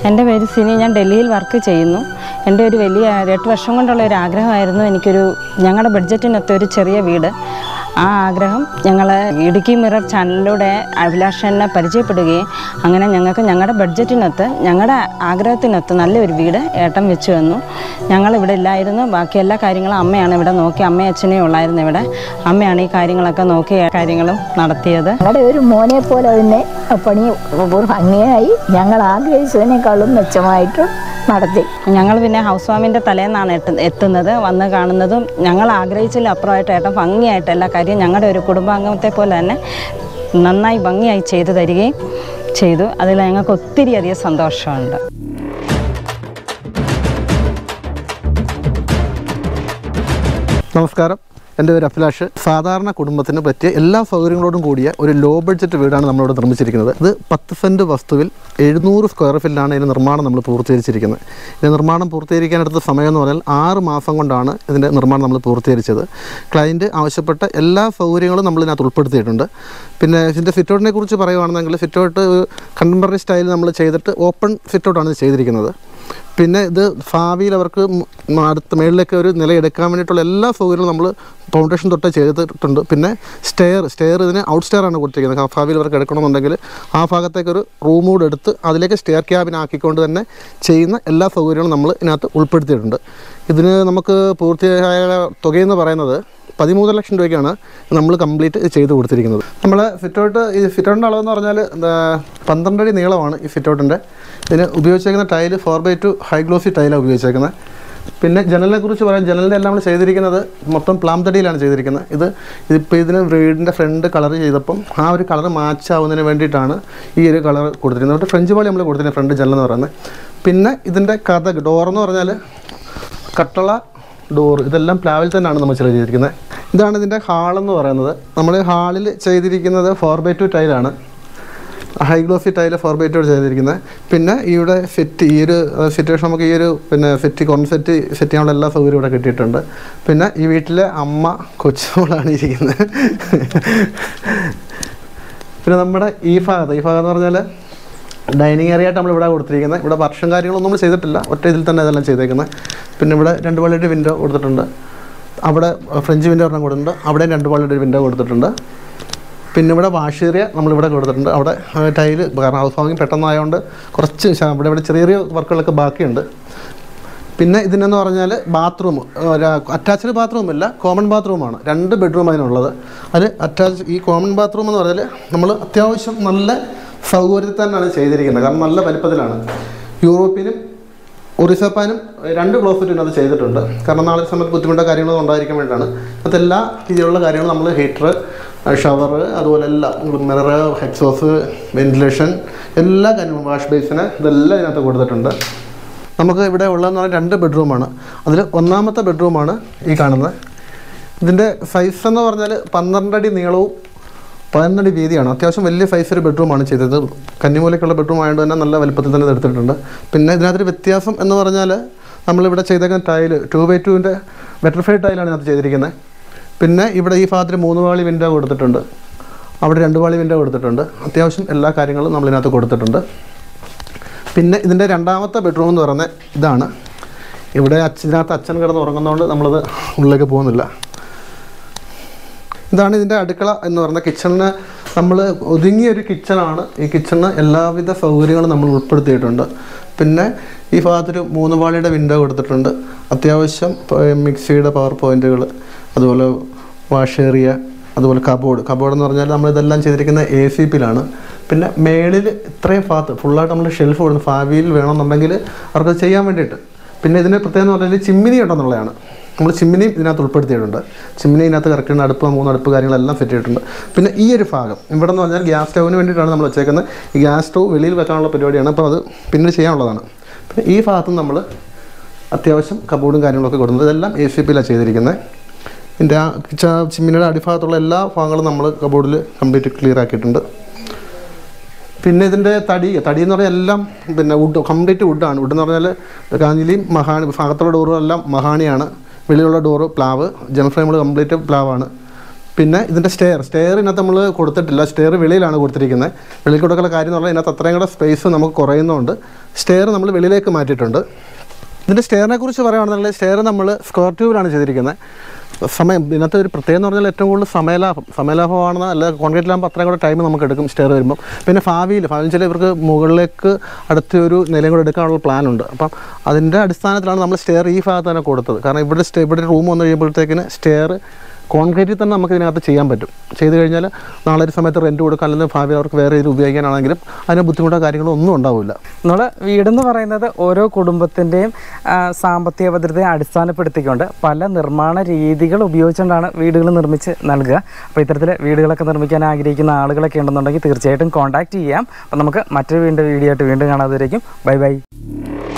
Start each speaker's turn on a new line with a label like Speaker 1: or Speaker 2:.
Speaker 1: എൻ്റെ പേര് സിനി ഞാൻ ഡൽഹിയിൽ വർക്ക് ചെയ്യുന്നു എൻ്റെ ഒരു വലിയ എട്ട് വർഷം കൊണ്ടുള്ള ഒരു ആഗ്രഹമായിരുന്നു എനിക്കൊരു ഞങ്ങളുടെ ബഡ്ജറ്റിനൊത്ത ഒരു ചെറിയ വീട് ആ ആഗ്രഹം ഞങ്ങൾ ഇടുക്കി മിറർ ചാനലിലൂടെ അഭിലാഷനെ പരിചയപ്പെടുകയും അങ്ങനെ ഞങ്ങൾക്ക് ഞങ്ങളുടെ ബഡ്ജറ്റിനൊത്ത് ഞങ്ങളുടെ ആഗ്രഹത്തിനൊത്ത് നല്ലൊരു വീട് ഏട്ടൻ വെച്ച് തന്നു ഞങ്ങൾ ഇവിടെ ഇല്ലായിരുന്നു ബാക്കി എല്ലാ കാര്യങ്ങളും അമ്മയാണ് ഇവിടെ നോക്കി അമ്മയും അച്ഛനെയും ഉള്ളായിരുന്നു ഇവിടെ അമ്മയാണ് ഈ കാര്യങ്ങളൊക്കെ നോക്കി കാര്യങ്ങളും നടത്തിയത്
Speaker 2: ഞങ്ങളുടെ ഒരു മോനെ പോലെ തന്നെ പണി ഒരു ഭംഗിയായി ഞങ്ങൾ ആഗ്രഹിച്ചതിനേക്കാളും മെച്ചമായിട്ട് നടത്തി
Speaker 1: ഞങ്ങൾ പിന്നെ ഹൗസ് വാമിൻ്റെ തലേന്നാണ് എത്ത എത്തുന്നത് വന്ന് കാണുന്നതും ഞങ്ങൾ ആഗ്രഹിച്ചതിലും അപ്പുറമായിട്ട് ഏട്ടൻ ഭംഗിയായിട്ട് എല്ലാ കാര്യവും ഞങ്ങളുടെ ഒരു കുടുംബാംഗത്തെ പോലെ തന്നെ നന്നായി ഭംഗിയായി ചെയ്തു തരികയും ചെയ്തു അതിൽ ഞങ്ങൾക്ക് ഒത്തിരി അധികം സന്തോഷമുണ്ട്
Speaker 3: നമസ്കാരം എൻ്റെ പേര് അഭിലാഷ് സാധാരണ കുടുംബത്തിന് പറ്റിയ എല്ലാ സൗകര്യങ്ങളോടും കൂടിയ ഒരു ലോ ബഡ്ജറ്റ് വീടാണ് നമ്മളിവിടെ നിർമ്മിച്ചിരിക്കുന്നത് ഇത് പത്ത് സെൻറ്റ് വസ്തുവിൽ എഴുന്നൂറ് സ്ക്വയർ ഫീറ്റിലാണ് ഇതിൻ്റെ നിർമ്മാണം നമ്മൾ പൂർത്തീകരിച്ചിരിക്കുന്നത് ഇതിൻ്റെ നിർമ്മാണം പൂർത്തീകരിക്കാനെടുത്ത സമയം എന്ന് പറഞ്ഞാൽ ആറ് മാസം കൊണ്ടാണ് ഇതിൻ്റെ നിർമ്മാണം നമ്മൾ പൂർത്തീകരിച്ചത് ക്ലയൻറ്റ് ആവശ്യപ്പെട്ട എല്ലാ സൗകര്യങ്ങളും നമ്മൾ ഇതിനകത്ത് ഉൾപ്പെടുത്തിയിട്ടുണ്ട് പിന്നെ ഇതിൻ്റെ ഫിറ്റൗട്ടിനെ കുറിച്ച് പറയുകയാണെന്നെങ്കിൽ ഫിറ്റൗട്ട് കണ്ടംപററി സ്റ്റൈൽ നമ്മൾ ചെയ്തിട്ട് ഓപ്പൺ ഫിറ്റൗട്ടാണ് ഇത് ചെയ്തിരിക്കുന്നത് പിന്നെ ഇത് ഭാവിയിൽ അവർക്ക് മ- അടുത്ത മേളിലേക്ക് ഒരു നില എടുക്കാൻ വേണ്ടിയിട്ടുള്ള എല്ലാ സൗകര്യങ്ങളും നമ്മൾ ഫൗണ്ടേഷൻ തൊട്ട് ചെയ്തിട്ടുണ്ട് പിന്നെ സ്റ്റെയർ സ്റ്റെയർ ഇതിന് ഔട്ട് സ്റ്റെയർ ആണ് കൊടുത്തിരിക്കുന്നത് ഭാവിയിൽ അവർക്ക് എടുക്കണമെന്നുണ്ടെങ്കിൽ ആ ഭാഗത്തേക്ക് ഒരു റൂം കൂടെ എടുത്ത് അതിലേക്ക് സ്റ്റെയർ ക്യാബിൻ ആക്കിക്കൊണ്ട് തന്നെ ചെയ്യുന്ന എല്ലാ സൗകര്യങ്ങളും നമ്മൾ ഇതിനകത്ത് ഉൾപ്പെടുത്തിയിട്ടുണ്ട് ഇതിന് നമുക്ക് പൂർത്തിയായ തുകയെന്ന് പറയുന്നത് പതിമൂന്ന് ലക്ഷം രൂപയ്ക്കാണ് നമ്മൾ കംപ്ലീറ്റ് ചെയ്ത് കൊടുത്തിരിക്കുന്നത് നമ്മൾ ഫിറ്റൗട്ട് ഈ ഫിറ്റൗട്ടിൻ്റെ അളവെന്ന് പറഞ്ഞാൽ എന്താ, പന്ത്രണ്ട് അടി നീളമാണ് ഈ ഫിറ്റൗട്ടിൻ്റെ ഇതിന് ഉപയോഗിച്ചേക്കുന്ന tile four by two high glossy ടൈലാണ് ഉപയോഗിച്ചേക്കുന്നത് പിന്നെ ജനലിനെ കുറിച്ച് പറയാം ജനലിൻ്റെ എല്ലാം നമ്മൾ ചെയ്തിരിക്കുന്നത് മൊത്തം പ്ലാം തടിയിലാണ് ചെയ്തിരിക്കുന്നത് ഇത് ഇതിപ്പോൾ ഇതിന് വീടിൻ്റെ ഫ്രണ്ട് കളർ ചെയ്തപ്പം ആ ഒരു കളർ മാച്ച് ആവുന്നതിന് വേണ്ടിയിട്ടാണ് ഈ ഒരു കളർ കൊടുത്തിരിക്കുന്നത് എന്നിട്ട് ഫ്രഞ്ച് പോലെ നമ്മൾ കൊടുത്തിരുന്നത് ഫ്രണ്ട് ജനൽ എന്ന് പറയുന്നത് പിന്നെ ഇതിൻ്റെ കഥ ഡോർ എന്ന് പറഞ്ഞാൽ കട്ടള ഡോർ ഇതെല്ലാം പ്ലാവിൽ തന്നെയാണ് നമ്മൾ ചെയ്തിരിക്കുന്നത് ഇതാണ് ഇതിൻ്റെ ഹാളെന്ന് പറയുന്നത് നമ്മൾ ഹാളിൽ ചെയ്തിരിക്കുന്നത് ഫോർ ബൈ ടു ടൈലാണ് high glossy tile four by two ചെയ്തിരിക്കുന്നത് പിന്നെ ഇവിടെ ഫിറ്റ് ഈ ഒരു സിറ്റുവേഷൻ നമുക്ക് ഈ ഒരു പിന്നെ ഫിറ്റ് കോൺസെറ്റ് സെറ്റ് ചെയ്യാനുള്ള എല്ലാ സൗകര്യവും ഇവിടെ കിട്ടിയിട്ടുണ്ട് പിന്നെ ഈ വീട്ടിലെ അമ്മ കൊച്ചുമോളാണ് ഇരിക്കുന്നത് പിന്നെ നമ്മുടെ ഈ ഭാഗത്ത് ഈ ഭാഗം എന്ന് പറഞ്ഞാൽ ഡൈനിങ് ഏരിയ ആയിട്ട് നമ്മൾ ഇവിടെ കൊടുത്തിരിക്കുന്നത് ഇവിടെ വർഷം കാര്യങ്ങളൊന്നും നമ്മൾ ചെയ്തിട്ടില്ല ഒറ്റ ഇതിൽ തന്നെ ഇതെല്ലാം ചെയ്തേക്കുന്നത് പിന്നെ ഇവിടെ രണ്ട് വള്ളിയുടെ വിൻഡോ കൊടുത്തിട്ടുണ്ട് അവിടെ ഫ്രഞ്ച് വിൻഡോ ഒരെണ്ണം കൊടുത്തിട്ടുണ്ട് അവിടെ രണ്ട് വള്ളിയുടെ വിൻഡോ കൊടുത്തിട്ടുണ്ട് പിന്നെ ഇവിടെ വാഷ് ഏരിയ നമ്മളിവിടെ കൊടുത്തിട്ടുണ്ട് അവിടെ ടൈല് കാരണം ഹൗസ് വാമിങ് പെട്ടെന്നായതുകൊണ്ട് കുറച്ച് ശ- ഇവിടെ ഇവിടെ ചെറിയ ചെറിയ വർക്കുകളൊക്കെ ബാക്കിയുണ്ട് പിന്നെ ഇതിനെന്ന് പറഞ്ഞാൽ ബാത്റൂം അറ്റാച്ച്ഡ് ബാത്റൂം ഇല്ല കോമൺ ബാത്റൂമാണ് രണ്ട് ബെഡ്റൂം അതിനുള്ളത് അതിൽ അറ്റാച്ച് ഈ കോമൺ ബാത്റൂം എന്ന് പറഞ്ഞാൽ നമ്മൾ അത്യാവശ്യം നല്ല സൗകര്യത്തിൽ തന്നെയാണ് ചെയ്തിരിക്കുന്നത് കാരണം നല്ല വലിപ്പത്തിലാണ് യൂറോപ്പിനും ഒറിസപ്പാനും രണ്ട് ക്ലോസറ്റ് ഇതിനകത്ത് ചെയ്തിട്ടുണ്ട് കാരണം നാളെ സമയത്ത് ബുദ്ധിമുട്ടോ കാര്യങ്ങളോ ഉണ്ടായിരിക്കാൻ വേണ്ടിയിട്ടാണ് അതിനകത്ത് എല്ലാ രീതിയിലുള്ള കാര്യങ്ങളും നമ്മൾ ഹീറ്റർ ഷവർ അതുപോലെ എല്ലാം മിറർ ഹെഡ്സോസ് വെന്റിലേഷൻ എല്ലാ കാര്യങ്ങളും വാഷ് ബേസിന് ഇതെല്ലാം ഇതിനകത്ത് കൊടുത്തിട്ടുണ്ട് നമുക്ക് ഇവിടെ ഉള്ളതെന്ന് പറഞ്ഞാൽ രണ്ട് ബെഡ്റൂമാണ് അതിൽ ഒന്നാമത്തെ ബെഡ്റൂമാണ് ഈ കാണുന്നത് ഇതിൻ്റെ സൈസ് എന്ന് പറഞ്ഞാൽ പന്ത്രണ്ടടി നീളവും പതിനൊന്നടി വീതിയാണ് അത്യാവശ്യം വലിയ സൈസ് ഒരു ബെഡ്റൂമാണ് ചെയ്തത് കന്നിമൂലയ്ക്കുള്ള ബെഡ്റൂം ആയതുകൊണ്ട് തന്നെ നല്ല വലുപ്പത്തിൽ തന്നെ ഇത് എടുത്തിട്ടുണ്ട് പിന്നെ ഇതിനകത്തൊരു വ്യത്യാസം എന്ന് പറഞ്ഞാൽ നമ്മളിവിടെ ചെയ്തേക്കുന്ന ടൈല് ടു ബൈ ടുവിൻ്റെ ബെറ്റർഫൈഡ് ടൈലാണ് ഇതിനകത്ത് ചെയ്തിരിക്കുന്നത് പിന്നെ ഇവിടെ ഈ ഭാഗത്തിൽ മൂന്ന് വാളി വിൻഡോ കൊടുത്തിട്ടുണ്ട് അവിടെ രണ്ട് വാളി വിൻഡോ കൊടുത്തിട്ടുണ്ട് അത്യാവശ്യം എല്ലാ കാര്യങ്ങളും നമ്മൾ ഇതിനകത്ത് കൊടുത്തിട്ടുണ്ട് പിന്നെ ഇതിൻ്റെ രണ്ടാമത്തെ ബെഡ്റൂം എന്ന് പറയുന്നത് ഇതാണ് ഇവിടെ അച്ഛനകത്ത് അച്ഛൻ കിടന്ന് ഉറങ്ങുന്നതുകൊണ്ട് നമ്മളത് ഉള്ളിലേക്ക് പോകുന്നില്ല ഇതാണ് ഇതിൻ്റെ അടുക്കള എന്ന് പറയുന്ന കിച്ചണിന് നമ്മൾ ഒതുങ്ങിയ ഒരു കിച്ചണാണ് ഈ കിച്ചണിന് എല്ലാവിധ സൗകര്യങ്ങളും നമ്മൾ ഉൾപ്പെടുത്തിയിട്ടുണ്ട് പിന്നെ ഈ ഭാഗത്തൊരു മൂന്ന് പാളിയുടെ വിൻഡോ കൊടുത്തിട്ടുണ്ട് അത്യാവശ്യം പ- മിക്സിയുടെ പവർ പോയിന്റുകൾ അതുപോലെ വാഷ് ഏരിയ അതുപോലെ കബോർഡ് കബോർഡ് എന്ന് പറഞ്ഞാൽ നമ്മളിതെല്ലാം ചെയ്തിരിക്കുന്ന എ സി പിയിലാണ് പിന്നെ മേളിൽ ഇത്രയും ഭാഗത്ത് ഫുള്ളായിട്ട് നമ്മൾ ഷെൽഫ് കൊടുക്കുന്നു ഭാവിയിൽ വേണമെന്നുണ്ടെങ്കിൽ അവർക്ക് ചെയ്യാൻ വേണ്ടിയിട്ട് പിന്നെ ഇതിന് പ്രത്യേകം എന്ന് പറഞ്ഞാൽ ചിമ്മിനി ഉണ്ടെന്നുള്ളതാണ് നമ്മൾ ചിമ്മിനിയും ഇതിനകത്ത് ഉൾപ്പെടുത്തിയിട്ടുണ്ട് ചിമ്മിനി ഇതിനകത്ത് കറക്റ്റ് അടുപ്പ് മൂന്ന് അടുപ്പ് കാര്യങ്ങളെല്ലാം സെറ്റ് ചെയ്തിട്ടുണ്ട് പിന്നെ ഈ ഒരു ഭാഗം ഇവിടെ എന്ന് പറഞ്ഞാൽ ഗ്യാസ് സ്റ്റൗവിന് വേണ്ടിയിട്ടാണ് നമ്മൾ വെച്ചേക്കുന്നത് ഈ ഗ്യാസ് സ്റ്റൗ വെളിയിൽ വെക്കാനുള്ള പരിപാടിയാണ് അപ്പോൾ അത് പിന്നീട് ചെയ്യാനുള്ളതാണ് പിന്നെ ഈ ഭാഗത്തും നമ്മൾ അത്യാവശ്യം കബോർഡും കാര്യങ്ങളൊക്കെ കൊടുക്കുന്നത് ഇതെല്ലാം എ സി പിയിലാണ് ചെയ്തിരിക്കുന്നത് ഇതിൻ്റെ ആ ച- ചിമ്മിനിയുടെ അടിഭാഗത്തുള്ള എല്ലാ ഭാഗങ്ങളും നമ്മൾ കബോർഡിൽ കംപ്ലീറ്റ് ക്ലിയർ ആക്കിയിട്ടുണ്ട് പിന്നെ ഇതിൻ്റെ തടി തടി എന്ന് പറഞ്ഞാൽ എല്ലാം പിന്നെ വുഡ് കംപ്ലീറ്റ് വുഡാണ് വുഡ് എന്ന് പറഞ്ഞാൽ കാഞ്ഞിലിയും മഹാണി ഭാഗത്തുള്ള ഡോറും എല്ലാം മഹാണിയാണ് വെളിയിലുള്ള ഡോറ് പ്ലാവ് ജനൽ ഫ്രെയിമുകൾ കംപ്ലീറ്റ് പ്ലാവാണ് പിന്നെ ഇതിൻ്റെ സ്റ്റെയർ സ്റ്റെയർ ഇതിനകത്ത് നമ്മൾ കൊടുത്തിട്ടില്ല സ്റ്റെയർ വെളിയിലാണ് കൊടുത്തിരിക്കുന്നത് വെളിയിൽ കൊടുക്കുന്ന കാര്യം എന്ന് പറഞ്ഞാൽ ഇതിനകത്ത് അത്രയും കൂടെ സ്പേസ് നമുക്ക് കുറയുന്നതുകൊണ്ട് സ്റ്റെയർ നമ്മൾ വെളിയിലേക്ക് മാറ്റിയിട്ടുണ്ട് ഇതിൻ്റെ സ്റ്റെയറിനെ കുറിച്ച് പറയുകയാണെന്നുണ്ടെങ്കിൽ സ്റ്റെയർ നമ്മൾ സ്ക്വയർ ട്യൂബിലാണ് ചെയ്തിരിക്കുന്നത് സമയം ഇതിനകത്ത് ഒരു പ്രത്യേകം എന്ന് പറഞ്ഞാൽ ഏറ്റവും കൂടുതൽ സമയലാഭം സമയലാഭമാണെന്ന് അല്ല കോൺക്രീറ്റിലാകുമ്പോൾ അത്രയും കൂടെ ടൈം നമുക്ക് എടുക്കും സ്റ്റെയർ വരുമ്പോൾ പിന്നെ ഭാവിയിൽ ഭാവിയിൽ വെച്ചാൽ ഇവർക്ക് മുകളിലേക്ക് അടുത്ത ഒരു നിലയും കൂടെ എടുക്കാനുള്ള പ്ലാൻ ഉണ്ട് അപ്പം അതിൻ്റെ അടിസ്ഥാനത്തിലാണ് നമ്മൾ സ്റ്റെയർ ഈ ഭാഗത്ത് തന്നെ കൊടുത്തത് കാരണം ഇവിടെ സ്റ്റേ ഇവിടെ റൂം വന്നു കഴിയുമ്പോഴത്തേക്കിന് സ്റ്റെയർ കോൺക്രീറ്റിൽ തന്നെ നമുക്ക് ഇതിനകത്ത് ചെയ്യാൻ പറ്റും ചെയ്ത് കഴിഞ്ഞാൽ നാളെ ഒരു സമയത്ത് റെൻറ്റ് കൊടുക്കാൻ അല്ലെങ്കിൽ ഭാവി അവർക്ക് വേറെ ഇത് ഉപയോഗിക്കാനാണെങ്കിലും അതിന് ബുദ്ധിമുട്ടോ കാര്യങ്ങളോ ഒന്നും ഉണ്ടാവില്ല
Speaker 4: നമ്മുടെ വീടെന്ന് പറയുന്നത് ഓരോ കുടുംബത്തിൻ്റെയും സാമ്പത്തിക ഭദ്രതയെ അടിസ്ഥാനപ്പെടുത്തിക്കൊണ്ട് പല നിർമ്മാണ രീതികൾ ഉപയോഗിച്ചുകൊണ്ടാണ് വീടുകൾ നിർമ്മിച്ച് നൽകുക അപ്പോൾ ഇത്തരത്തിൽ വീടുകളൊക്കെ നിർമ്മിക്കാൻ ആഗ്രഹിക്കുന്ന ആളുകളൊക്കെ ഉണ്ടെന്നുണ്ടെങ്കിൽ തീർച്ചയായിട്ടും കോൺടാക്റ്റ് ചെയ്യാം അപ്പോൾ നമുക്ക് മറ്റൊരു വീണ്ടും വീഡിയോ ആയിട്ട് വീണ്ടും കാണാതെ ബൈ ബൈ